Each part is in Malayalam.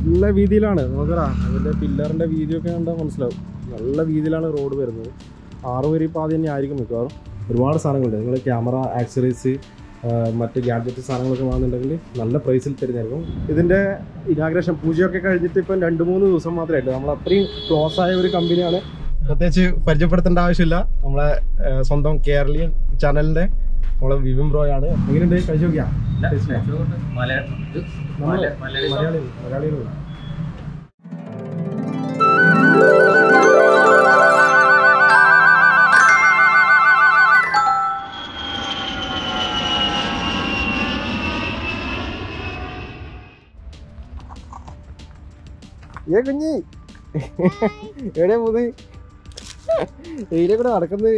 നല്ല വീതിയിലാണ് നോക്കറാ അതിൻ്റെ പില്ലറിൻ്റെ വീതിയൊക്കെ കണ്ടാൽ മനസ്സിലാവും നല്ല വീതിയിലാണ് റോഡ് വരുന്നത് ആറ് വരി പാതി തന്നെ ആയിരിക്കും മിക്കവാറും ഒരുപാട് സാധനങ്ങളുണ്ട് നിങ്ങൾ ക്യാമറ ആക്സറീസ് മറ്റ് ഗാഡ്ജറ്റ് സാധനങ്ങളൊക്കെ വാങ്ങുന്നുണ്ടെങ്കിൽ നല്ല പ്രൈസിൽ തരുന്നതായിരിക്കും ഇതിൻ്റെ ഇനാഗ്രേഷൻ പൂജയൊക്കെ കഴിഞ്ഞിട്ട് ഇപ്പം രണ്ട് മൂന്ന് ദിവസം മാത്രമേ ആയിട്ടുള്ളൂ നമ്മൾ അത്രയും ക്ലോസ് ആയ ഒരു കമ്പനിയാണ് പ്രത്യേകിച്ച് പരിചയപ്പെടുത്തേണ്ട ആവശ്യമില്ല നമ്മളെ ആ, സ്വന്തം കേരളീയൻ ചാനലിൻ്റെ നമ്മളെ വിവിൻ ബ്രോയാണ് എങ്ങനെയുണ്ട് കഴിച്ചു നോക്കിയാ നമ്മള് മലയാളി മലയാളികളാണ് ഏ കുഞ്ഞി എവിടെയാ പോന്ന് ഇതിലെ കൂടെ നടക്കുന്നത്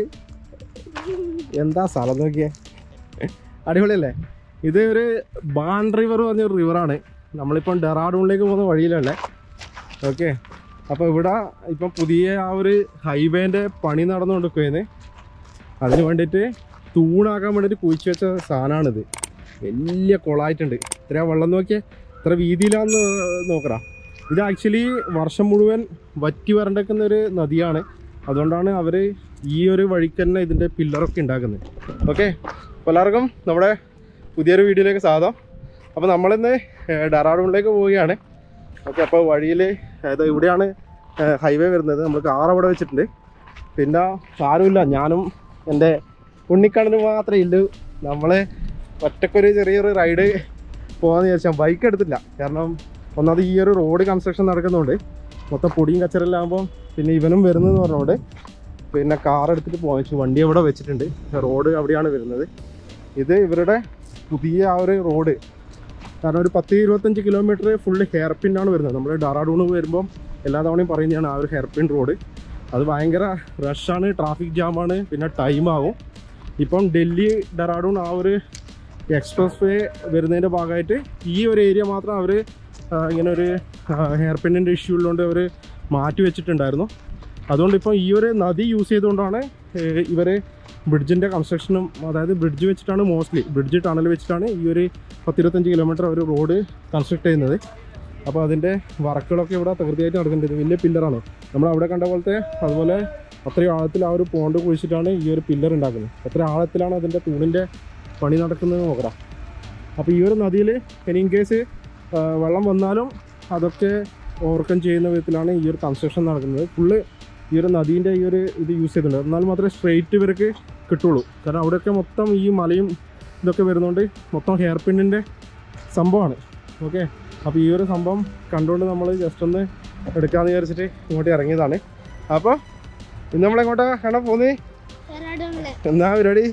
എന്താ സ്ഥലം നോക്കിയേ അടിപൊളിയല്ലേ ഇത് ഒരു ബാൺ റിവർ പറഞ്ഞ ഒരു റിവറാണ് നമ്മളിപ്പം ഡെറാഡൂണിലേക്ക് പോകുന്ന വഴിയിലല്ലേ ഓക്കെ അപ്പോൾ ഇവിടെ ഇപ്പം പുതിയ ആ ഒരു ഹൈവേൻ്റെ പണി നടന്നുകൊണ്ടിരിക്കുകയെന്ന് അതിന് വേണ്ടിയിട്ട് തൂണാക്കാൻ വേണ്ടിയിട്ട് കുഴിച്ച് വെച്ച സാധനമാണിത് വലിയ കുളമായിട്ടുണ്ട് ഇത്ര വെള്ളം നോക്കിയേ ഇത്ര വീതിയിലാന്ന് നോക്കടാ ഇത് ആക്ച്വലി വർഷം മുഴുവൻ വറ്റി വരണ്ടക്കുന്ന ഒരു നദിയാണ് അതുകൊണ്ടാണ് അവർ ഈ ഒരു വഴിക്ക് തന്നെ ഇതിൻ്റെ പില്ലറൊക്കെ ഉണ്ടാക്കുന്നത് ഓക്കെ അപ്പോൾ എല്ലാവർക്കും നമ്മുടെ പുതിയൊരു വീഡിയോയിലേക്ക് സ്വാഗതം അപ്പോൾ നമ്മളിന്ന് ഏഹ്, ഡെറാഡൂണിലേക്ക് പോവുകയാണ് ഓക്കെ അപ്പോൾ വഴിയിൽ അതായത് ഇവിടെയാണ് ഹൈവേ വരുന്നത് നമ്മൾ കാർ അവിടെ വെച്ചിട്ടുണ്ട് പിന്നെ ആരുമില്ല ഞാനും എൻ്റെ ഉണ്ണിക്കണ്ണന് മാത്രമേ ഇല്ലൂ നമ്മൾ ഒറ്റക്കൊരു ചെറിയൊരു റൈഡ് പോകാമെന്ന് വിചാരിച്ചാൽ ബൈക്ക് എടുത്തില്ല കാരണം ഒന്നാമത് ഈ ഒരു റോഡ് കൺസ്ട്രക്ഷൻ നടക്കുന്നുണ്ട് മൊത്തം പൊടിയും കച്ചറെല്ലാകുമ്പോൾ പിന്നെ ഇവനും വരുന്നതെന്ന് പറഞ്ഞുകൊണ്ട് പിന്നെ കാർ എടുത്തിട്ട് പോകാൻ വണ്ടി അവിടെ വെച്ചിട്ടുണ്ട് റോഡ് അവിടെയാണ് വരുന്നത് ഇത് ഇവരുടെ പുതിയ ആ ഒരു റോഡ് കാരണം ഒരു പത്ത് ഇരുപത്തഞ്ച് കിലോമീറ്റർ ഫുള്ള് ഹെയർ പിന്നാണ് വരുന്നത് നമ്മൾ ഡറാഡൂണ് വരുമ്പം എല്ലാ തവണയും പറയുന്നതാണ് ആ ഒരു ഹെയർ പിൻ റോഡ് അത് ഭയങ്കര റഷാണ് ട്രാഫിക് ജാമാണ് പിന്നെ ടൈം ആവും ഇപ്പം ഡൽഹി ഡെറാഡൂൺ ആ ഒരു എക്സ്പ്രസ് വേ വരുന്നതിൻ്റെ ഭാഗമായിട്ട് ഈ ഒരു ഏരിയ മാത്രം അവർ ഇങ്ങനെ ഒരു ഹെയർ പിന്നിൻ്റെ ഇഷ്യൂ ഉള്ളതുകൊണ്ട് അവർ മാറ്റി വെച്ചിട്ടുണ്ടായിരുന്നു അതുകൊണ്ട് ഇപ്പം ഈ ഒരു നദി യൂസ് ചെയ്തുകൊണ്ടാണ് ഇവർ ബ്രിഡ്ജിൻ്റെ കൺസ്ട്രക്ഷനും അതായത് ബ്രിഡ്ജ് വെച്ചിട്ടാണ് മോസ്റ്റ്ലി ബ്രിഡ്ജ് ടണൽ വെച്ചിട്ടാണ് ഈ ഒരു പത്തിരുപത്തഞ്ച് കിലോമീറ്റർ അവർ റോഡ് കൺസ്ട്രക്ട് ചെയ്യുന്നത് അപ്പോൾ അതിൻ്റെ വർക്കുകളൊക്കെ ഇവിടെ തകൃതിയായിട്ട് നടക്കുന്നുണ്ട് ഇത് വലിയ പില്ലറാണ് നമ്മൾ അവിടെ കണ്ട പോലത്തെ അതുപോലെ അത്രയും ആഴത്തിൽ ആ ഒരു പോണ്ട് കുഴിച്ചിട്ടാണ് ഈ ഒരു പില്ലർ ഉണ്ടാക്കുന്നത് എത്ര ആഴത്തിലാണ് അതിൻ്റെ തൂണിൻ്റെ പണി നടക്കുന്നത് നോക്കണം അപ്പോൾ ഈ ഒരു നദിയിൽ ഇൻ കേസ് വെള്ളം വന്നാലും അതൊക്കെ ഓവർകം ചെയ്യുന്ന വിധത്തിലാണ് ഈ ഒരു കൺസ്ട്രക്ഷൻ നടക്കുന്നത് ഫുള്ള് ഈ ഒരു നദീൻ്റെ ഈ ഒരു ഇത് യൂസ് ചെയ്തിട്ടുണ്ട് എന്നാൽ മാത്രമേ സ്ട്രെയിറ്റ് ഇവർക്ക് കിട്ടുള്ളൂ കാരണം അവിടെയൊക്കെ മൊത്തം ഈ മലയും ഇതൊക്കെ വരുന്നതുകൊണ്ട് മൊത്തം ഹെയർ പിന്നിൻ്റെ സംഭവമാണ് ഓക്കെ അപ്പോൾ ഈ ഒരു സംഭവം കണ്ടുകൊണ്ട് നമ്മൾ ജസ്റ്റ് ഒന്ന് എടുക്കാമെന്ന് വിചാരിച്ചിട്ട് ഇങ്ങോട്ട് ഇറങ്ങിയതാണ് അപ്പോൾ ഇന്ന് നമ്മളെങ്ങോട്ടാ കാണാൻ പോകുന്നേ ഡെറാഡൂണില് എന്നാ പരിപാടി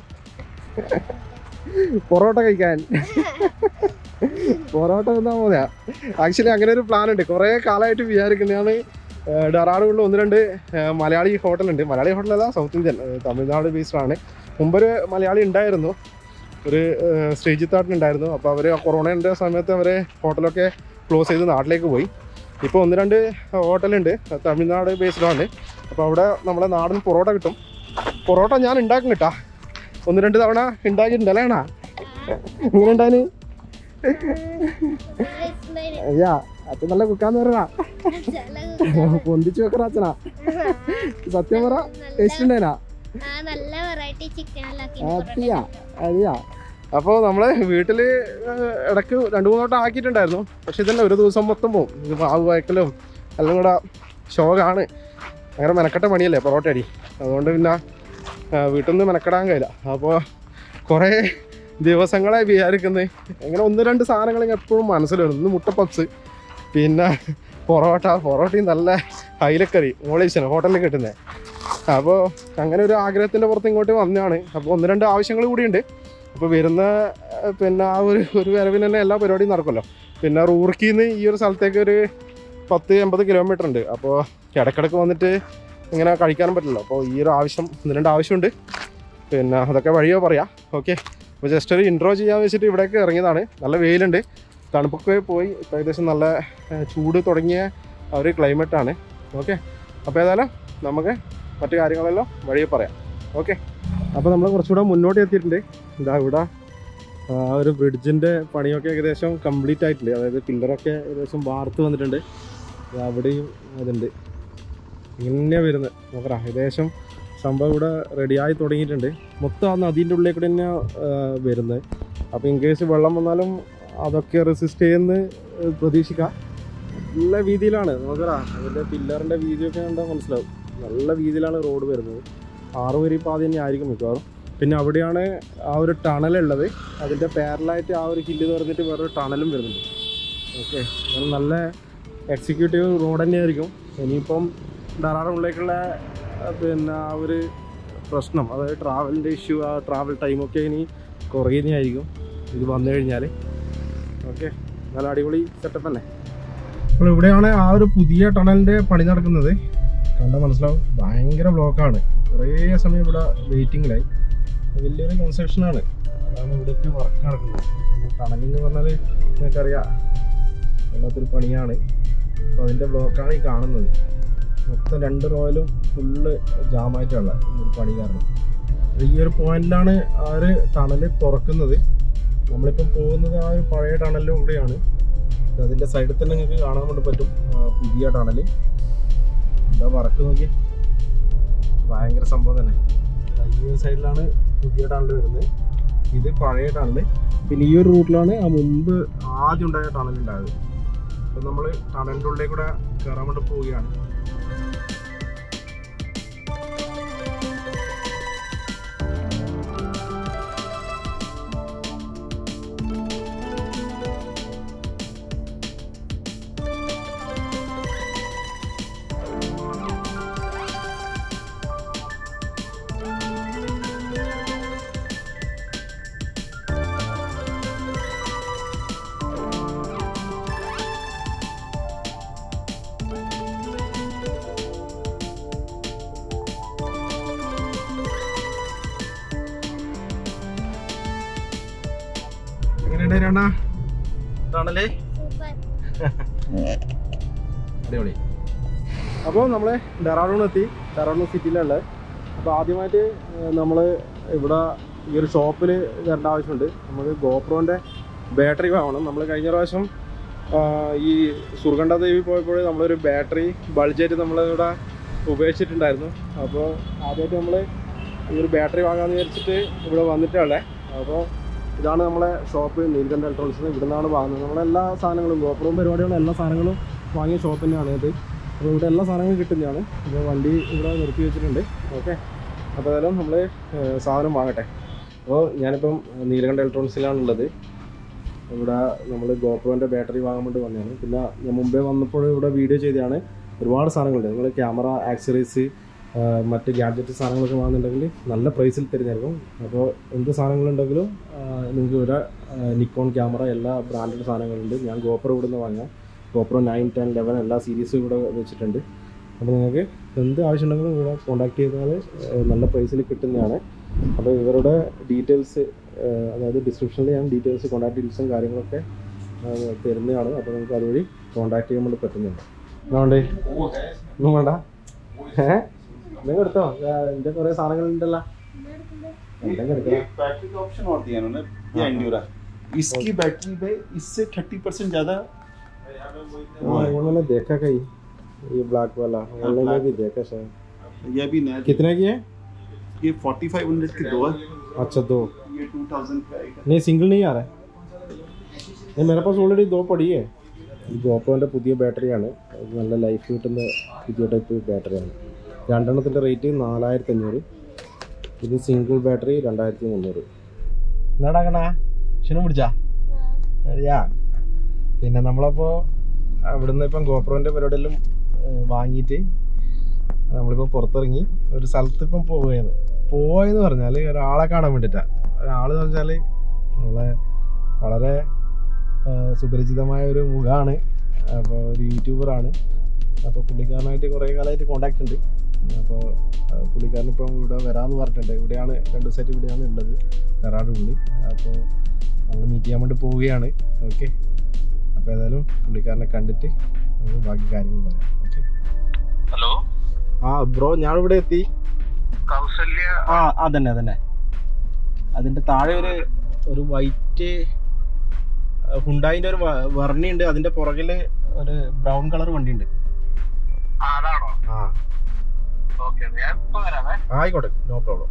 പൊറോട്ട കഴിക്കാൻ പൊറോട്ട എന്നാ പോന്നെയാ ആക്ച്വലി അങ്ങനെ ഒരു പ്ലാൻ ഉണ്ട് കുറേ കാലമായിട്ട് വിചാരിക്കുന്നതാണ് ഡെറാഡൂണിൽ ഒന്ന് രണ്ട് ഏഹ്, മലയാളി ഹോട്ടലുണ്ട് മലയാളി ഹോട്ടലല്ല സൗത്ത് ഇന്ത്യൻ ഏഹ്, തമിഴ്നാട് ബേസ്ഡ് ആണ് മുമ്പൊരു മലയാളി ഉണ്ടായിരുന്നു ഒരു സ്റ്റേജിത്താട്ടൻ ഉണ്ടായിരുന്നു അപ്പോൾ അവർ കൊറോണയുടെ സമയത്ത് അവർ ഹോട്ടലൊക്കെ ക്ലോസ് ചെയ്ത് നാട്ടിലേക്ക് പോയി ഇപ്പോൾ ഒന്ന് രണ്ട് ഹോട്ടലുണ്ട് തമിഴ്നാട് ബേസ്ഡ് ആണ് അപ്പോൾ അവിടെ നമ്മുടെ നാടൻ പൊറോട്ട കിട്ടും പൊറോട്ട ഞാൻ ഉണ്ടാക്കും കേട്ടാ ഒന്ന് രണ്ട് തവണ ഉണ്ടാക്കിയിട്ടുണ്ടല്ലേ അണ്ണാ എങ്ങനെ ഉണ്ടായിന് അയ്യാ അച്ഛൻ നല്ല കുക്കാന്ന് പറഞ്ഞാ പൊന്തിച്ചു വെക്കണ അച്ഛനാ സത്യം പറ ടേസ്റ്റ് ഉണ്ടായിനാ നല്ല വെറൈറ്റി ചിക്കനിലാക്കി അത്തിയാ അതെയാ അപ്പോൾ നമ്മൾ വീട്ടിൽ ഇടയ്ക്ക് രണ്ട് മൂന്ന് വട്ടം ആക്കിയിട്ടുണ്ടായിരുന്നു പക്ഷെ ഇതന്നെ ഒരു ദിവസം മൊത്തം പോകും ഇത് മാവ് വയക്കലും എല്ലാം കൂടെ ഷോകാണ് അങ്ങനെ മെനക്കെട്ട പണിയല്ലേ പൊറോട്ട അടി അതുകൊണ്ട് പിന്നെ ആ, വീട്ടിൽ നിന്ന് മെനക്കെടാൻ കഴിയില്ല അപ്പോൾ കുറേ ദിവസങ്ങളെ വിചാരിക്കുന്നത് അങ്ങനെ ഒന്ന് രണ്ട് സാധനങ്ങൾ ഇങ്ങനെ എപ്പോഴും മനസ്സിൽ വരും ഒന്ന് മുട്ട പപ്സ് പിന്നെ പൊറോട്ട പൊറോട്ടയും നല്ല അയിലക്കറി മോളീശന് ഹോട്ടലിൽ കിട്ടുന്നത് അപ്പോൾ അങ്ങനെ ഒരു ആഗ്രഹത്തിൻ്റെ പുറത്ത് ഇങ്ങോട്ട് വന്നതാണ് അപ്പോൾ ഒന്ന് രണ്ട് ആവശ്യങ്ങൾ കൂടിയുണ്ട് അപ്പോൾ വരുന്ന ഏഹ്, പിന്നെ ആ ഒരു ഒരു വരവിന് തന്നെ എല്ലാ പരിപാടിയും നടക്കുമല്ലോ പിന്നെ റൂർക്കിയിൽ നിന്ന് ഈ ഒരു സ്ഥലത്തേക്ക് ഒരു പത്ത് എൺപത് കിലോമീറ്റർ ഉണ്ട് അപ്പോൾ ഇടയ്ക്കിടയ്ക്ക് വന്നിട്ട് ഇങ്ങനെ കഴിക്കാനും പറ്റില്ല അപ്പോൾ ഈ ഒരു ആവശ്യം ഒന്ന് രണ്ട് ആവശ്യമുണ്ട് പിന്നെ അതൊക്കെ വഴിയോ പറയാം ഓക്കെ അപ്പോൾ ജസ്റ്റ് ഒരു ഇൻട്രോ ചെയ്യാൻ വെച്ചിട്ട് ഇവിടേക്ക് ഇറങ്ങിയതാണ് നല്ല വെയിലുണ്ട് തണുപ്പൊക്കെ പോയി ഇപ്പോൾ ഏകദേശം നല്ല ഏഹ്, ചൂട് തുടങ്ങിയ ആ ഒരു ക്ലൈമറ്റാണ് ഓക്കെ അപ്പോൾ ഏതായാലും നമുക്ക് മറ്റു കാര്യങ്ങളെല്ലാം വഴിയെ പറയാം ഓക്കെ അപ്പോൾ നമ്മൾ കുറച്ചുകൂടെ മുന്നോട്ട് എത്തിയിട്ടുണ്ട് ഇതാ ഇവിടെ ആ ഒരു ബ്രിഡ്ജിൻ്റെ പണിയൊക്കെ ഏകദേശം കംപ്ലീറ്റ് ആയിട്ടുണ്ട് അതായത് പില്ലറൊക്കെ ഏകദേശം വാർത്ത് വന്നിട്ടുണ്ട് ദാ അവിടെയും അതുണ്ട് ഇങ്ങനെ വരുന്നത് നോക്കറാ ഏകദേശം സംഭവം ഇവിടെ റെഡിയായി തുടങ്ങിയിട്ടുണ്ട് മൊത്തം ആ നദീൻ്റെ ഉള്ളിൽ കൂടെ തന്നെ വരുന്നത് അപ്പോൾ ഇൻ കേസ് വെള്ളം വന്നാലും അതൊക്കെ റെസിസ്റ്റ് ചെയ്യുന്ന പ്രതീക്ഷിക്കാം നല്ല വീതിയിലാണ് നോക്കറാ അതിൻ്റെ പില്ലറിൻ്റെ വീതിയൊക്കെ കണ്ടാൽ മനസ്സിലാവും നല്ല വീതിയിലാണ് റോഡ് വരുന്നത് ആറ് വരി പാത തന്നെ ആയിരിക്കും മിക്കവാറും പിന്നെ അവിടെയാണ് ആ ഒരു ടണലുള്ളത് അതിൻ്റെ പാരലായിട്ട് ആ ഒരു ഹില്ല് തുറന്നിട്ട് വേറൊരു ടണലും വരുന്നുണ്ട് ഓക്കെ നല്ല എക്സിക്യൂട്ടീവ് റോഡ് തന്നെയായിരിക്കും ഇനിയിപ്പം ധാരാളം ഉള്ളിലേക്കുള്ള ആ, പിന്നെ ആ ഒരു പ്രശ്നം അതായത് ട്രാവലിൻ്റെ ഇഷ്യൂ ആ ട്രാവൽ ടൈമൊക്കെ ഇനി കുറയുന്നതായിരിക്കും ഇത് വന്നു കഴിഞ്ഞാൽ ഓക്കെ നല്ല അടിപൊളി സെറ്റപ്പ് തന്നെ അപ്പോൾ ഇവിടെയാണ് ആ ഒരു പുതിയ ടണലിൻ്റെ പണി നടക്കുന്നത് കണ്ടാൽ മനസ്സിലാവും ഭയങ്കര ബ്ലോക്കാണ് കുറേ സമയം ഇവിടെ വെയിറ്റിങ്ങിലായി വലിയൊരു കൺസ്ട്രക്ഷനാണ് അതാണ് ഇവിടേക്ക് വർക്ക് നടക്കുന്നത് ടണലിംഗ് എന്ന് പറഞ്ഞാൽ നിങ്ങൾക്കറിയാം വല്ലാത്തൊരു പണിയാണ് അപ്പോൾ അതിൻ്റെ ബ്ലോക്കാണ് ഈ കാണുന്നത് മൊത്തം രണ്ട് റോയിലും ഫുള്ള് ജാമായിട്ടുള്ള ഈ ഒരു പണി കാരണം അത് ഈ ഒരു പോയിന്റിലാണ് ആ ഒരു ടണൽ തുറക്കുന്നത് നമ്മളിപ്പം പോകുന്നത് ആ ഒരു പഴയ ടണലിലും കൂടെയാണ് അതിൻ്റെ സൈഡിൽ തന്നെ നിങ്ങൾക്ക് കാണാൻ വേണ്ടി പറ്റും ആ പുതിയ ടണൽ എന്താ വർക്ക് നോക്കി ഭയങ്കര സംഭവം തന്നെ ദാ ഈ ഒരു സൈഡിലാണ് പുതിയ ടണൽ വരുന്നത് ഇത് പഴയ ടണൽ പിന്നെ ഈ ഒരു റൂട്ടിലാണ് ആ മുമ്പ് ആദ്യം ഉണ്ടായ ടണൽ ഉണ്ടായത് അപ്പം നമ്മൾ ടണലിൻ്റെ ഉള്ളിൽ കൂടെ കയറാൻ വേണ്ടി പോവുകയാണ് എങ്ങനെയുണ്ട് രണ്ടാ ടണല് സൂപ്പർ അടിപൊളി അപ്പോൾ നമ്മൾ ഡെറാഡൂൺ എത്തി ഡെറാഡൂൺ സിറ്റിയിലുള്ളത് അപ്പോൾ ആദ്യമായിട്ട് നമ്മൾ ഇവിടെ ഈ ഒരു ഷോപ്പിൽ വരേണ്ട ആവശ്യമുണ്ട് നമുക്ക് ഗോപ്രോൻ്റെ ബാറ്ററി വാങ്ങണം നമ്മൾ കഴിഞ്ഞ പ്രാവശ്യം ആ, ഈ സുർഗണ്ട ദേവി പോയപ്പോൾ നമ്മളൊരു ബാറ്ററി ബൾജായിട്ട് നമ്മളിവിടെ ഉപയോഗിച്ചിട്ടുണ്ടായിരുന്നു അപ്പോൾ ആദ്യമായിട്ട് നമ്മൾ ഈ ഒരു ബാറ്ററി വാങ്ങാമെന്ന് വിചാരിച്ചിട്ട് ഇവിടെ വന്നിട്ടുള്ളത് അപ്പോൾ ഇതാണ് നമ്മളെ ഷോപ്പ് നീൽകണ്ഠ ഇലക്ട്രോണിക്സ് ഇവിടെ നിന്നാണ് വാങ്ങുന്നത് നമ്മളെല്ലാ സാധനങ്ങളും ഗോപ്രോയും പരിപാടികളും എല്ലാ സാധനങ്ങളും വാങ്ങിയ ഷോപ്പ് തന്നെയാണ് ഇത് അപ്പോൾ ഇവിടെ എല്ലാ സാധനങ്ങളും കിട്ടുന്നതാണ് ഇപ്പോൾ വണ്ടി ഇവിടെ നിർത്തി വെച്ചിട്ടുണ്ട് ഓക്കെ അപ്പോൾ ഏതായാലും നമ്മൾ സാധനം വാങ്ങട്ടെ അപ്പോൾ ഞാനിപ്പം നീലകണ്ഠ ഇലക്ട്രോണിക്സിലാണുള്ളത് ഇവിടെ നമ്മൾ ഗോപ്രോൻ്റെ ബാറ്ററി വാങ്ങാൻ വേണ്ടി വന്നതാണ് പിന്നെ ഞാൻ മുമ്പേ വന്നപ്പോൾ ഇവിടെ വീഡിയോ ചെയ്തതാണ് ഒരുപാട് സാധനങ്ങളുണ്ട് നിങ്ങൾ ക്യാമറ ആക്സറീസ് മറ്റ് ഗാഡ്ജറ്റ് സാധനങ്ങളൊക്കെ വാങ്ങുന്നുണ്ടെങ്കിൽ നല്ല പ്രൈസിൽ തരുന്നതായിരിക്കും അപ്പോൾ എന്ത് സാധനങ്ങളുണ്ടെങ്കിലും നിങ്ങൾക്ക് ഇവിടെ നിക്കോൺ ക്യാമറ എല്ലാ ബ്രാൻഡഡ് സാധനങ്ങളുണ്ട് ഞാൻ ഗോപ്രോ ഇവിടെ നിന്ന് വാങ്ങാം ഗോപ്രോ നയൻ ടെൻ ലെവൻ എല്ലാ സീരീസും ഇവിടെ വെച്ചിട്ടുണ്ട് അപ്പോൾ നിങ്ങൾക്ക് എന്ത് ആവശ്യമുണ്ടെങ്കിലും ഇവിടെ കോൺടാക്ട് ചെയ്താൽ ഏഹ്, നല്ല പ്രൈസിൽ കിട്ടുന്നതാണ് അപ്പോൾ ഇവരുടെ ഡീറ്റെയിൽസ് അതായത് ഡിസ്ക്രിപ്ഷനിൽ ഞാൻ ഡീറ്റെയിൽസ് കോൺടാക്ട് ഡീറ്റെയിൽസും കാര്യങ്ങളൊക്കെ ഏഹ്, തരുന്നതാണ് അപ്പോൾ നിങ്ങൾക്ക് അതുവഴി കോൺടാക്ട് ചെയ്യാൻ വേണ്ടി പറ്റുന്നുണ്ട് അതുകൊണ്ട് ഒന്നും വേണ്ട ഏഹ് നിങ്ങൾ എടുത്തോ എൻ്റെ കുറേ സാധനങ്ങളുണ്ടല്ലോ എന്തെങ്കിലും എടുക്കണം एक बैटरी का ऑप्शन और दिया उन्होंने ये हाँ, एंड्योरा इसकी बैटरी पे इससे थर्टी परसेंट ज्यादा हाँ, ये मैंने देखा कहीं ये ब्लैक वाला ऑनलाइन में भी देखा शायद ये भी नया कितने की है ये फोर्टी फाइव हंड्रेड की दो है अच्छा दो ये टू थाउजेंड का आएगा नहीं सिंगल नहीं आ रहा है नहीं मेरे पास ഓൾറെഡി ദോ പടി है ഗോപ്രോൻ്റെ പുതിയ ബാറ്ററിയാണ് അത് നല്ല ലൈഫ് കിട്ടുന്ന പുതിയ ടൈപ്പ് ബാറ്ററിയാണ് രണ്ടെണ്ണത്തിൻ്റെ റേറ്റ് നാലായിരത്തി അഞ്ഞൂറ് ഇത് സിംഗിൾ ബാറ്ററി രണ്ടായിരത്തി മുന്നൂറ് എന്നാടാ കണ്ണാ ക്ഷണം പിടിച്ചാ യാ പിന്നെ നമ്മളപ്പോൾ അവിടുന്ന് ഇപ്പം ഗോപ്രോൻ്റെ പരിപാടിയെല്ലാം ഏഹ്, വാങ്ങിയിട്ട് നമ്മളിപ്പോൾ പുറത്തിറങ്ങി ഒരു സ്ഥലത്ത് ഇപ്പം പോവുകയാണ് പോയെന്ന് പറഞ്ഞാൽ ഒരാളെ കാണാൻ വേണ്ടിയിട്ടാണ് ഒരാളെന്ന് പറഞ്ഞാൽ നമ്മളെ വളരെ ആ, സുപരിചിതമായ ഒരു മുഖമാണ് അപ്പോൾ ഒരു യൂട്യൂബറാണ് അപ്പോൾ പുള്ളിക്കാരനായിട്ട് കുറേ കാലമായിട്ട് കോണ്ടാക്ട് ഉണ്ട് അപ്പോൾ പുള്ളിക്കാരൻ ഇപ്പം ഇവിടെ വരാമെന്ന് പറഞ്ഞിട്ടുണ്ട് ഇവിടെയാണ് രണ്ട് ദിവസമായിട്ട് ഇവിടെയാണ് ഉള്ളത് ഡെറാഡൂണിൽ അപ്പോൾ നമ്മൾ മീറ്റ് ചെയ്യാൻ വേണ്ടി പോവുകയാണ് ഓക്കെ അപ്പോൾ ഏതായാലും പുള്ളിക്കാരനെ കണ്ടിട്ട് നമുക്ക് ബാക്കി കാര്യങ്ങൾ പറയാം ഓക്കെ हेलो ആ ബ്രോ ഞാനിവിടെ എത്തി कौशल्य ആ അതന്നെ അതന്നെ അതിൻ്റെ താഴെ ഒരു ഒരു വൈറ്റ് ഹുണ്ടായിൻ്റെ ഒരു വർണ്ണി ഉണ്ട് അതിൻ്റെ പുറകിൽ ഒരു ബ്രൗൺ കളർ വണ്ടി ഉണ്ട് ആ അതാണോ ആ ഓക്കെ ഞാൻ ഇപ്പൊ വരാമേ ആയിക്കോട്ടെ നോ പ്രോബ്ലം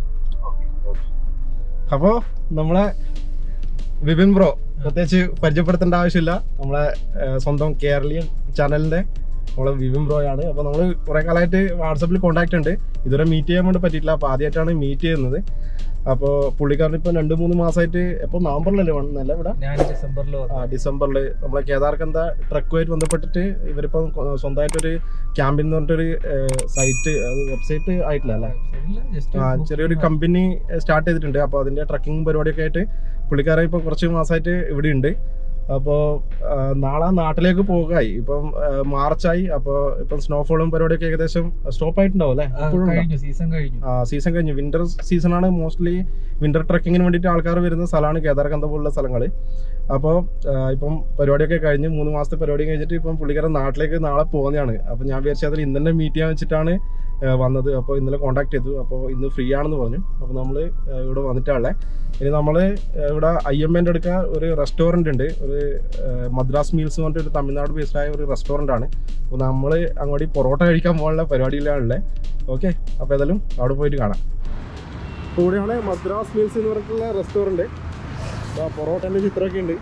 ഓക്കെ അപ്പോൾ നമ്മളെ വിപിൻ ബ്രോ പ്രത്യേകിച്ച് പരിചയപ്പെടുത്തേണ്ട ആവശ്യമില്ല നമ്മളെ ഏഹ്, സ്വന്തം കേരളീയൻ ചാനലിന്റെ നമ്മളെ വിപിൻ ബ്രോ ആണ് അപ്പോൾ നമ്മൾ കുറേ കാലമായിട്ട് വാട്സപ്പിൽ കോൺടാക്ട് ഉണ്ട് ഇതുവരെ മീറ്റ് ചെയ്യാൻ വേണ്ടി പറ്റിയിട്ടില്ല അപ്പോൾ ആദ്യമായിട്ടാണ് മീറ്റ് ചെയ്യുന്നത് അപ്പോൾ പുള്ളിക്കാരൻ ഇപ്പോൾ രണ്ട് മൂന്ന് മാസമായിട്ട് ഇപ്പോൾ നവംബറിലല്ലേ വന്നല്ലേ ഇവിടെ ഞാൻ ഡിസംബറിൽ ആ ഡിസംബറിൽ നമ്മളെ കേദാർക്കന്ത ട്രക്കുമായിട്ട് ബന്ധപ്പെട്ടിട്ട് ഇവരിപ്പം കൊ- സ്വന്തമായിട്ടൊരു ക്യാമ്പിൻ എന്ന് പറഞ്ഞിട്ടൊരു സൈറ്റ് അത് വെബ്സൈറ്റ് ആയിട്ടില്ല അല്ലേ ആ, ചെറിയൊരു കമ്പനി സ്റ്റാർട്ട് ചെയ്തിട്ടുണ്ട് അപ്പോൾ അതിന്റെ ട്രക്കിംഗ് പരിപാടിയൊക്കെ ആയിട്ട് പുള്ളിക്കാരൻ ഇപ്പോൾ കുറച്ച് മാസമായിട്ട് ഇവിടെ ഉണ്ട് അപ്പോൾ നാളെ നാട്ടിലേക്ക് പോകായി ഇപ്പം ആ, മാർച്ചായി അപ്പോൾ ഇപ്പം സ്നോഫോളും പരിപാടിയൊക്കെ ഏകദേശം സ്റ്റോപ്പ് ആയിട്ടുണ്ടാവും അല്ലേ ഇപ്പോഴും ഉണ്ടോ? കഴിഞ്ഞു സീസൺ കഴിഞ്ഞു സീസൺ കഴിഞ്ഞു വിന്റർ സീസണാണ് മോസ്റ്റ്ലി വിന്റർ ട്രക്കിങ്ങിന് വേണ്ടിയിട്ട് ആൾക്കാർ വരുന്ന സ്ഥലമാണ് കേദാർകന്ത പോലുള്ള സ്ഥലങ്ങൾ അപ്പോൾ ഇപ്പം പരിപാടിയൊക്കെ കഴിഞ്ഞ് മൂന്ന് മാസത്തെ പരിപാടി കഴിഞ്ഞിട്ട് ഇപ്പം പുള്ളിക്കാരൻ നാട്ടിലേക്ക് നാളെ പോകുന്നതാണ് അപ്പോൾ ഞാൻ വിചാരിച്ചത് അതിൽ ഇന്ന് തന്നെ മീറ്റ് ചെയ്യാൻ വെച്ചിട്ടാണ് ആ, വന്നത് അപ്പോൾ ഇന്നലെ കോൺടാക്ട് ചെയ്തു അപ്പോൾ ഇന്ന് ഫ്രീ ആണെന്ന് പറഞ്ഞു അപ്പോൾ നമ്മൾ ഇവിടെ വന്നിട്ടാണല്ലേ ഇനി നമ്മൾ ഇവിടെ ഐ എം എൻ്റെ അടുക്ക ഒരു റെസ്റ്റോറൻ്റ് ഉണ്ട് ഒരു ആ, മദ്രാസ് മീൽസ് എന്ന് പറഞ്ഞിട്ട് ഒരു തമിഴ്നാട് ബേസ്ഡ് ആയ ഒരു റെസ്റ്റോറൻ്റ് ആണ് അപ്പോൾ നമ്മൾ അങ്ങോട്ട് ഈ പൊറോട്ട കഴിക്കാൻ പോകാനുള്ള പരിപാടിയിലാണുള്ളത് ഓക്കെ അപ്പോൾ ഏതായാലും അവിടെ പോയിട്ട് കാണാം ഇപ്പോൾ ഇവിടെയാണ് മദ്രാസ് മീൽസ് എന്ന് പറഞ്ഞിട്ടുള്ള റെസ്റ്റോറൻറ്റ് പൊറോട്ടൻ്റെ ചിത്രമൊക്കെ ഉണ്ട്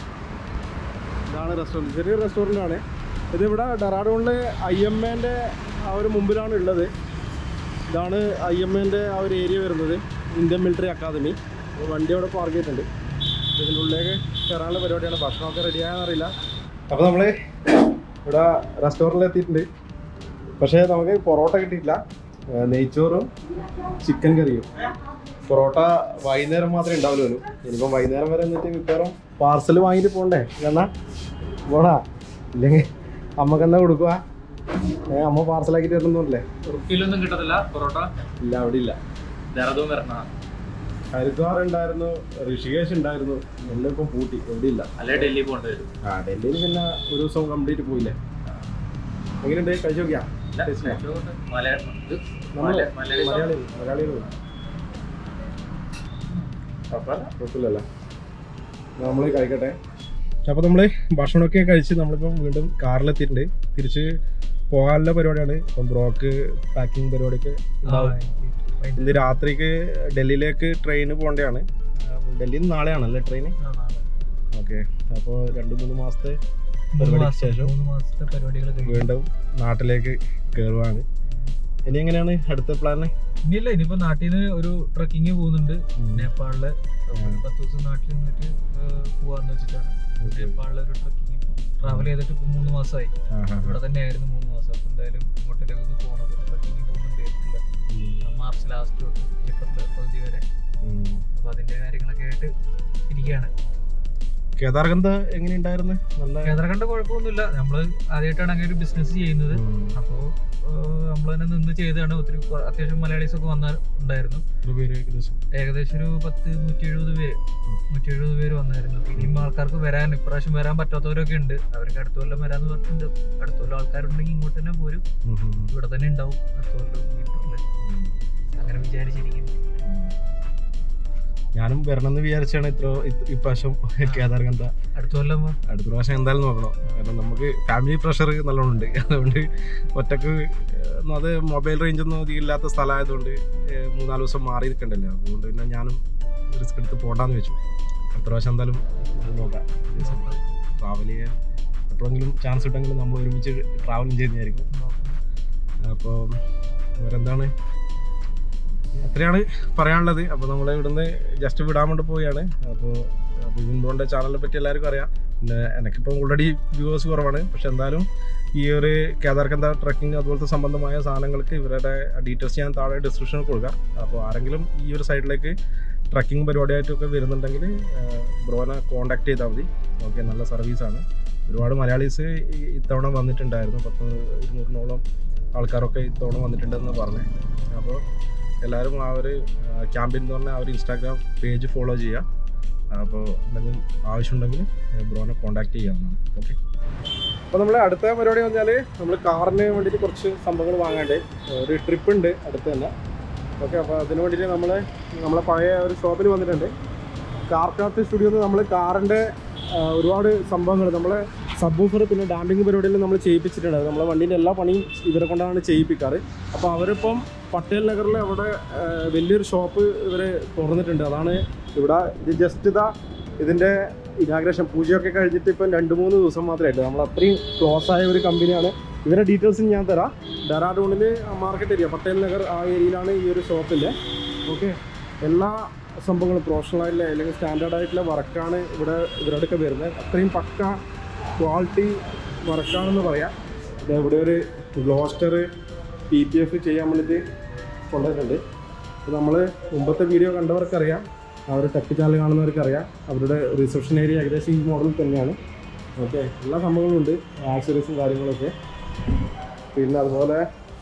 ഇതാണ് റെസ്റ്റോറൻറ്റ് ചെറിയൊരു റെസ്റ്റോറൻ്റ് ആണ് ഇതിവിടെ ഡെറാഡൂണിൽ ഐ എം എൻ്റെ ആ ഒരു മുമ്പിലാണ് ഉള്ളത് ഇതാണ് ഐ എം എൻ്റെ ആ ഒരു ഏരിയ വരുന്നത് ഇന്ത്യൻ മിലിറ്ററി അക്കാദമി അപ്പോൾ വണ്ടി അവിടെ പാർക്ക് ചെയ്തിട്ടുണ്ട് ഇതിൻ്റെ ഉള്ളിലേക്ക് കയറാനുള്ള പരിപാടിയാണ് ഭക്ഷണമൊക്കെ റെഡിയായെന്നറിയില്ല അപ്പോൾ നമ്മൾ ഇവിടെ റെസ്റ്റോറൻറ്റിൽ എത്തിയിട്ടുണ്ട് പക്ഷേ നമുക്ക് പൊറോട്ട കിട്ടിയിട്ടില്ല ഏഹ് നെയ്ച്ചോറും ചിക്കൻ കറിയും പൊറോട്ട വൈകുന്നേരം മാത്രമേ ഉണ്ടാവുള്ളൂ ഇനിയിപ്പം വൈകുന്നേരം വരെ എന്നിട്ട് മിക്കവാറും പാർസൽ വാങ്ങിയിട്ട് പോകണ്ടേ എന്നാ പോടാ ഇല്ലെങ്കിൽ അമ്മക്ക് എന്താ കൊടുക്കുക ഏ അമ്മ പാർസലാക്കിയിട്ട് തരുന്നല്ലേ ഉറുപ്പിയിലൊന്നും കിട്ടത്തില്ല പൊറോട്ട ഇല്ല അവിടെ ഇല്ല ദഹ്റദൂൻ വരണ ഹരിദ്വാർ ഉണ്ടായിരുന്നു ഋഷികേശ് ഉണ്ടായിരുന്നു എല്ലാം ഇപ്പം പൂട്ടി എവിടെ ഇല്ല അല്ലെ ഡൽഹി പോകേണ്ടി വരും ആ ഡൽഹിയിൽ പിന്നെ ഒരു ദിവസം കംപ്ലീറ്റ് പോയില്ലേ എങ്ങനെയുണ്ട് കഴിച്ചു നോക്കിയാ ഇല്ല, ഇതുകൊണ്ട് മലയാളം ഇത് നമ്മള് മല- മലയാളി മലയാളി മലയാളികൾ കുഴപ്പമില്ലല്ലോ നമ്മൾ കഴിക്കട്ടെ അപ്പോൾ നമ്മൾ ഭക്ഷണമൊക്കെ കഴിച്ച് നമ്മളിപ്പം വീണ്ടും കാറിലെത്തിയിട്ടുണ്ട് തിരിച്ച് പോകാനുള്ള പരിപാടിയാണ് ഇപ്പം ബ്രോക്ക് പാക്കിംഗ് പരിപാടിയൊക്കെ ഉണ്ടാവും ഇന്ന് രാത്രിക്ക് ഡൽഹിയിലേക്ക് ട്രെയിന് പോകേണ്ടതാണ് ഡൽഹിയിൽ നിന്ന് നാളെയാണല്ലേ ട്രെയിന് ഓക്കെ അപ്പോൾ രണ്ട് മൂന്ന് മാസത്തെ പരിപാടിക്ക് ശേഷം മൂന്ന് മാസത്തെ പരിപാടികൾ കഴിഞ്ഞു വീണ്ടും നാട്ടിലേക്ക് കയറുവാണ് ഇനി എങ്ങനെയാണ് അടുത്ത പ്ലാന് ഇനിയില്ല ഇനിയിപ്പോ നാട്ടിൽ നിന്ന് ഒരു ട്രക്കിങ് പോകുന്നുണ്ട് നേപ്പാളില് അപ്പൊ ഒരു പത്ത് ദിവസം നാട്ടിൽ നിന്നിട്ട് ഏഹ് പോവാന്ന് വെച്ചിട്ടാണ് നേപ്പാളിലെ ഒരു ട്രക്കിങ് ട്രാവൽ ചെയ്തിട്ട് ഇപ്പൊ മൂന്ന് മാസമായി ഇവിടെ തന്നെയായിരുന്നു മൂന്ന് മാസം അപ്പൊ എന്തായാലും ഇങ്ങോട്ടേക്ക് ഒന്ന് പോകണം ട്രക്കിങ് പോകുന്നുണ്ട് ഏപ്രില് മാർച്ച് ലാസ്റ്റ് തൊട്ട് ഏപ്രിൽ പകുതി വരെ അപ്പൊ അതിന്റെ കാര്യങ്ങളൊക്കെ ആയിട്ട് ഇരിക്കുകയാണ് കേദാർഗന്ധ എങ്ങനെയുണ്ടായിരുന്നു നല്ല കേന്ദ്രകണ്ട കുഴപ്പമൊന്നുമില്ല നമ്മള് ആദ്യമായിട്ടാണ് അങ്ങനെ ഒരു ബിസിനസ് ചെയ്യുന്നത് ഉം. അപ്പോ നമ്മൾ തന്നെ നിന്ന് ചെയ്തതാണ് ഒത്തിരി കൊ- അത്യാവശ്യം മലയാളീസ് ഒക്കെ വന്ന ഉണ്ടായിരുന്നു എത്ര പേര് ഏകദേശം ഏകദേശം ഒരു പത്ത് നൂറ്റി എഴുപത് പേര് നൂറ്റി എഴുപത് പേര് വന്നായിരുന്നു ഇനിയും ആൾക്കാർക്ക് വരാൻ ഇപ്രാവശ്യം വരാൻ പറ്റാത്തവരൊക്കെ ഉണ്ട് അവർക്ക് അടുത്ത കൊല്ലം വരാന്ന് പറഞ്ഞിട്ടുണ്ട് അടുത്ത കൊല്ലം ആൾക്കാരുണ്ടെങ്കിൽ ഇങ്ങോട്ട് തന്നെ പോരും ഉം, ഉം, ഉം. ഇവിടെ തന്നെ ഉണ്ടാവും അടുത്ത കൊല്ലം വീട്ടില് അങ്ങനെ വിചാരിച്ചിരിക്കുന്നു ഞാനും വരണമെന്ന് വിചാരിച്ചാണ് ഇത്ര ഇത് ഇപ്രാവശ്യം കേദാർഗന്ധ അടുത്ത കൊല്ലം വാ. അടുത്ത പ്രാവശ്യം എന്തായാലും നോക്കണം കാരണം നമുക്ക് ഫാമിലി പ്രഷർ നല്ലോണം ഉണ്ട് അതുകൊണ്ട് ഒറ്റക്ക് ഏഹ്, അത് മൊബൈൽ റേഞ്ച് ഒന്നും അധികം ഇല്ലാത്ത സ്ഥലമായതുകൊണ്ട് ഏഹ്, മൂന്നാല് ദിവസം മാറി നിൽക്കണ്ടല്ലോ അതുകൊണ്ട് പിന്നെ ഞാനും റിസ്ക് എടുത്ത് പോകണ്ടെന്ന് വെച്ചു അടുത്ത പ്രാവശ്യം എന്തായാലും ഇത് നോക്കാം ട്രാവൽ ചെയ്യാൻ എപ്പോഴെങ്കിലും ചാൻസ് കിട്ടെങ്കിലും നമ്മൾ ഒരുമിച്ച് ട്രാവലും ചെയ്യുന്നതായിരിക്കും അപ്പോൾ വേറെന്താണ് അത്രയാണ് പറയാനുള്ളത് അപ്പോൾ നമ്മൾ ഇവിടുന്ന് ജസ്റ്റ് വിടാൻ വേണ്ടി പോവുകയാണ് അപ്പോൾ ബിബിൻ ബ്രോൻ്റെ ചാനലിനെ പറ്റി എല്ലാവർക്കും അറിയാം പിന്നെ എനിക്കിപ്പം ഓൾറെഡി വ്യൂവേഴ്സ് കുറവാണ് പക്ഷെ എന്തായാലും ഈ ഒരു കേദാർക്കന്ത ട്രക്കിംഗ് അതുപോലത്തെ സംബന്ധമായ സാധനങ്ങൾക്ക് ഇവരുടെ ഡീറ്റെയിൽസ് ഞാൻ താഴെ ഡിസ്ക്രിപ്ഷനിൽ കൊടുക്കാം അപ്പോൾ ആരെങ്കിലും ഈ ഒരു സൈഡിലേക്ക് ട്രക്കിംഗ് പരിപാടിയായിട്ടൊക്കെ വരുന്നുണ്ടെങ്കിൽ ബ്രോനെ കോൺടാക്ട് ചെയ്താൽ മതി ഓക്കെ നല്ല സർവീസാണ് ഒരുപാട് മലയാളീസ് ഈ- ഇത്തവണ വന്നിട്ടുണ്ടായിരുന്നു പത്ത് ഇരുന്നൂറിനോളം ആൾക്കാരൊക്കെ ഇത്തവണ വന്നിട്ടുണ്ടെന്ന് പറഞ്ഞേ അപ്പോൾ എല്ലാവരും ആ ഒരു ക്യാമ്പിൻ എന്ന് പറഞ്ഞാൽ ആ ഒരു ഇൻസ്റ്റാഗ്രാം പേജ് ഫോളോ ചെയ്യുക അപ്പോൾ എന്തെങ്കിലും ആവശ്യമുണ്ടെങ്കിൽ ബ്രോനെ കോൺടാക്ട് ചെയ്യാവുന്നതാണ് ഓക്കെ അപ്പോൾ നമ്മൾ അടുത്ത പരിപാടി എന്ന് പറഞ്ഞാൽ നമ്മൾ കാറിന് വേണ്ടിയിട്ട് കുറച്ച് സംഭവങ്ങൾ വാങ്ങാണ്ട് ഒരു ട്രിപ്പ് ഉണ്ട് അടുത്ത് തന്നെ ഓക്കെ അപ്പോൾ അതിന് വേണ്ടിയിട്ട് നമ്മൾ നമ്മളെ പഴയ ഒരു ഷോപ്പിൽ വന്നിട്ടുണ്ട് കാർ ക്രാഫ്റ്റ് സ്റ്റുഡിയോന്ന് നമ്മൾ കാറിൻ്റെ ഒരുപാട് സംഭവങ്ങൾ നമ്മളെ സബ്ബൂഫർ പിന്നെ ഡാമ്പിങ് പരിപാടിയെല്ലാം നമ്മൾ ചെയ്യിപ്പിച്ചിട്ടുണ്ട് അത് നമ്മളെ വണ്ടീൻ്റെ എല്ലാ പണിയും ഇവരെ കൊണ്ടാണ് ചെയ്യിപ്പിക്കാറ് അപ്പോൾ അവരിപ്പം പട്ടേൽ നഗറിൽ അവിടെ ആ, വലിയൊരു ഷോപ്പ് ഇവർ തുറന്നിട്ടുണ്ട് അതാണ് ഇവിടെ ഇത് ജസ്റ്റ് ഇതാ ഇതിൻ്റെ ഇനാഗ്രേഷൻ പൂജയൊക്കെ കഴിഞ്ഞിട്ട് ഇപ്പം രണ്ട് മൂന്ന് ദിവസം മാത്രമേ ആയിട്ടുള്ളൂ നമ്മൾ അത്രയും ക്ലോസ് ആയ ഒരു കമ്പനിയാണ് ഇവരുടെ ഡീറ്റെയിൽസ് ഞാൻ തരാം ഡെറാഡൂണിൽ മാർക്കറ്റ് ഏരിയ പട്ടേൽ നഗർ ആ ഏരിയയിലാണ് ഈ ഒരു ഷോപ്പിൻ്റെ ഓക്കെ എല്ലാ സംഭവങ്ങളും പ്രൊഫഷണൽ ആയിട്ടുള്ള അല്ലെങ്കിൽ സ്റ്റാൻഡേർഡ് ആയിട്ടുള്ള വർക്കാണ് ഇവിടെ ഇവരോടൊക്കെ വരുന്നത് അത്രയും പക്ക ക്വാളിറ്റി വർക്കാണെന്ന് പറയാം ഇത് ഇവിടെ ഒരു ഗ്ലോസ്റ്റർ പി പി എഫ് ചെയ്യാൻ വേണ്ടിയിട്ട് കൊണ്ടുവരുന്നുണ്ട് ഇത് നമ്മൾ മുമ്പത്തെ വീഡിയോ കണ്ടവർക്കറിയാം അവർ ടെക് ചാനൽ കാണുന്നവർക്കറിയാം അവരുടെ റിസപ്ഷൻ ഏരിയ ഏകദേശം ഈ മോഡൽ തന്നെയാണ് ഓക്കെ എല്ലാ സംഭവങ്ങളും ഉണ്ട് ആക്സറീസും കാര്യങ്ങളൊക്കെ പിന്നെ അതുപോലെ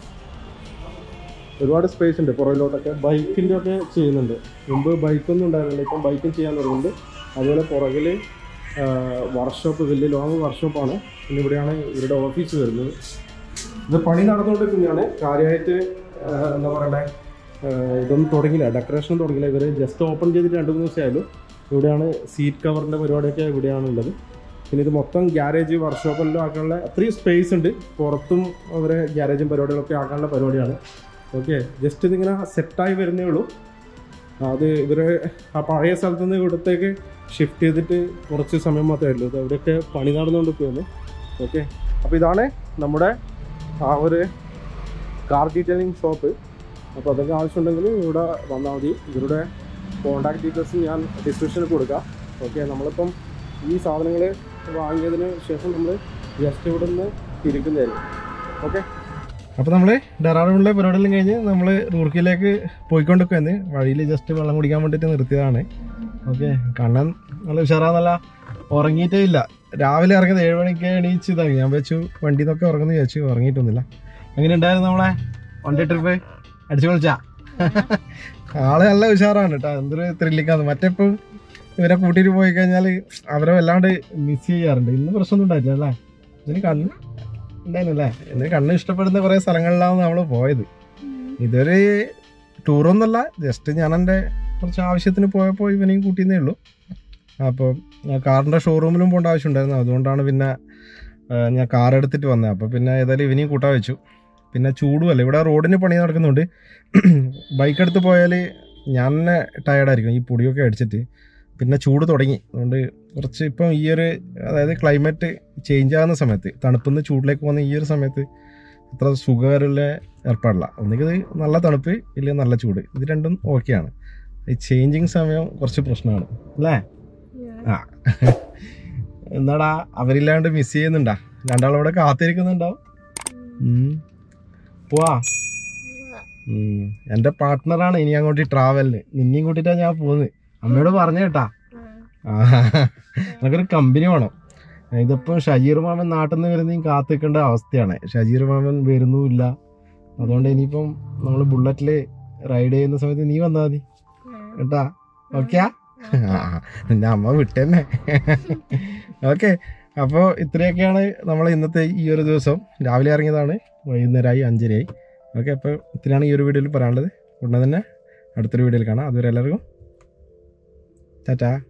ഒരുപാട് സ്പേസ് ഉണ്ട് പുറകിലോട്ടൊക്കെ ബൈക്കിൻ്റെ ഒക്കെ ചെയ്യുന്നുണ്ട് മുമ്പ് ബൈക്കൊന്നും ഉണ്ടായിരുന്നില്ല ഇപ്പം ബൈക്കും ചെയ്യാൻ തുടങ്ങുന്നുണ്ട് അതുപോലെ പുറകിൽ വർക്ക്ഷോപ്പ് വലിയ ലോങ് വർക്ക്ഷോപ്പാണ് പിന്നെ ഇവിടെയാണ് ഇവരുടെ ഓഫീസ് വരുന്നത് ഇത് പണി നടന്നുകൊണ്ടിരിക്കുന്നതാണ് കാര്യമായിട്ട് ആ, എന്താ പറയണ്ടേ ആ, ഇതൊന്നും തുടങ്ങിയില്ല ഡെക്കറേഷൻ തുടങ്ങിയില്ല ഇവർ ജസ്റ്റ് ഓപ്പൺ ചെയ്തിട്ട് രണ്ട് മൂന്ന് ദിവസമായാലും ഇവിടെയാണ് സീറ്റ് കവറിൻ്റെ പരിപാടിയൊക്കെ ഇവിടെയാണ് ഉള്ളത് പിന്നെ ഇത് മൊത്തം ഗ്യാരേജ് വർക്ക്ഷോപ്പെല്ലാം ആക്കാനുള്ള അത്രയും സ്പേസ് ഉണ്ട് പുറത്തും അവരെ ഗ്യാരേജും പരിപാടികളൊക്കെ ആക്കാനുള്ള പരിപാടിയാണ് ഓക്കെ ജസ്റ്റ് ഇതിങ്ങനെ സെറ്റായി വരുന്നേ ഉള്ളൂ അത് ഇവരെ ആ പഴയ സ്ഥലത്ത് നിന്ന് ഇവിടത്തേക്ക് ഷിഫ്റ്റ് ചെയ്തിട്ട് കുറച്ച് സമയം മാത്രമേ ഉള്ളൂ ഇത് അവിടെയൊക്കെ പണി നടന്നുകൊണ്ടിരിക്കുകയാണ് ഓക്കെ അപ്പോൾ ഇതാണ് നമ്മുടെ ആ ഒരു കാർ ഡീറ്റെയിലിംഗ് ഷോപ്പ് അപ്പോൾ അതൊക്കെ ആവശ്യമുണ്ടെങ്കിൽ ഇവിടെ വന്നാൽ മതി ഇവരുടെ കോൺടാക്ട് ഡീറ്റെയിൽസ് ഞാൻ ഡിസ്ക്രിപ്ഷനിൽ കൊടുക്കാം ഓക്കെ നമ്മളിപ്പം ഈ സാധനങ്ങൾ വാങ്ങിയതിന് ശേഷം നമ്മൾ ജസ്റ്റ് ഇവിടെ നിന്ന് തിരിക്കുന്നതായിരിക്കും ഓക്കെ അപ്പോൾ നമ്മൾ ഡെറാഡൂണിലെ പരിപാടിയെല്ലാം കഴിഞ്ഞ് നമ്മൾ റൂർക്കിയിലേക്ക് പോയിക്കൊണ്ടിരിക്കുകയാണ് വഴിയിൽ ജസ്റ്റ് വെള്ളം കുടിക്കാൻ വേണ്ടിയിട്ട് നിർത്തിയതാണ് ഓക്കെ കണ്ണൻ നല്ല ഉഷാറാന്നല്ല ഉറങ്ങിയിട്ടേ ഇല്ല രാവിലെ ഇറങ്ങിയത് ഏഴ് മണിക്ക് എണീച്ച് ഇതായി ഞാൻ വെച്ചു വണ്ടി നിന്നൊക്കെ ഉറങ്ങുന്നു വിചാരിച്ചു ഉറങ്ങിയിട്ടൊന്നുമില്ല അങ്ങനെ ഉണ്ടായിരുന്നു നമ്മളെ വണ്ടി ട്രിപ്പ് അടിച്ചു പൊളിച്ചാ ആള് നല്ല ഉഷാറാണ് കേട്ടോ എന്തൊരു ത്രില്ലിക്കാന്ന് മറ്റേപ്പം ഇവരെ കൂട്ടിയിട്ട് പോയി കഴിഞ്ഞാൽ അവരെ വല്ലാണ്ട് മിസ് ചെയ്യാറുണ്ട് ഇന്ന് പ്രശ്നമൊന്നും ഉണ്ടായിട്ടില്ല അല്ലേ ഇതിന് കണ്ണ് ഉണ്ടായിരുന്നല്ലേ ഇതിന് കണ്ണ് ഇഷ്ടപ്പെടുന്ന കുറേ സ്ഥലങ്ങളിലാണ് നമ്മൾ പോയത് ഇതൊരു ടൂറൊന്നുമല്ല ജസ്റ്റ് ഞാൻ എൻ്റെ കുറച്ച് ആവശ്യത്തിന് പോയപ്പോൾ ഇവനെയും കൂട്ടിയെന്നേ ഉള്ളൂ അപ്പോൾ കാറിൻ്റെ ഷോറൂമിലും പോകേണ്ട ആവശ്യമുണ്ടായിരുന്നു അതുകൊണ്ടാണ് പിന്നെ ആ, ഞാൻ കാർ എടുത്തിട്ട് വന്നത് അപ്പോൾ പിന്നെ ഏതായാലും ഇവനെയും കൂട്ടാൻ വെച്ചു പിന്നെ ചൂടുമല്ല ഇവിടെ റോഡിന് പണി നടക്കുന്നുണ്ട് ബൈക്ക് എടുത്ത് പോയാൽ ഞാൻ തന്നെ ടയർഡായിരിക്കും ഈ പൊടിയൊക്കെ അടിച്ചിട്ട് പിന്നെ ചൂട് തുടങ്ങി അതുകൊണ്ട് കുറച്ച് ഇപ്പം ഈ ഒരു അതായത് ക്ലൈമറ്റ് ചേഞ്ച് ആകുന്ന സമയത്ത് തണുപ്പിന്ന് ചൂടിലേക്ക് പോകുന്ന ഈ ഒരു സമയത്ത് അത്ര സുഖകരമുള്ള ഏർപ്പാടില്ല ഒന്നുകിൽ നല്ല തണുപ്പ് ഇല്ലെങ്കിൽ നല്ല ചൂട് ഇത് രണ്ടും ഓക്കെയാണ് ഈ ചേഞ്ചിങ് സമയം കുറച്ച് പ്രശ്നമാണ് അല്ലേ ആ എന്താടാ അവരില്ലാണ്ട് മിസ് ചെയ്യുന്നുണ്ടാ രണ്ടാളവിടെ കാത്തിരിക്കുന്നുണ്ടാവും ഉം. പോവാ ഉം. എൻ്റെ പാർട്ട്ണറാണ് ഇനി അങ്ങോട്ട് ട്രാവലിന് നിന്നെയും കൂട്ടിയിട്ടാണ് ഞാൻ പോകുന്നത് അമ്മയോട് പറഞ്ഞു കേട്ടാ ആ എനിക്കൊരു കമ്പനി വേണം ഇതിപ്പോൾ ഷജീർ മാമൻ നാട്ടിൽ നിന്ന് വരുന്നതും കാത്തിക്കേണ്ട അവസ്ഥയാണ് ഷജീർ മാമൻ വരുന്നുമില്ല അതുകൊണ്ട് ഇനിയിപ്പം നമ്മൾ ബുള്ളറ്റിൽ റൈഡ് ചെയ്യുന്ന സമയത്ത് നീ വന്നാൽ മതി കേട്ടാ ഓക്കെയാ ഞാൻ അമ്മ വിട്ടെന്നെ ഓക്കെ അപ്പോൾ ഇത്രയൊക്കെയാണ് നമ്മൾ ഇന്നത്തെ ഈ ഒരു ദിവസം രാവിലെ ഇറങ്ങിയതാണ് വൈകുന്നേരമായി അഞ്ചരയായി ഓക്കെ അപ്പോൾ ഇത്രയാണ് ഈ ഒരു വീഡിയോയിൽ പറയാനുള്ളത് ഉടനെ തന്നെ അടുത്തൊരു വീഡിയോയിൽ കാണാം അതുവരെ എല്ലാവർക്കും ടാറ്റാ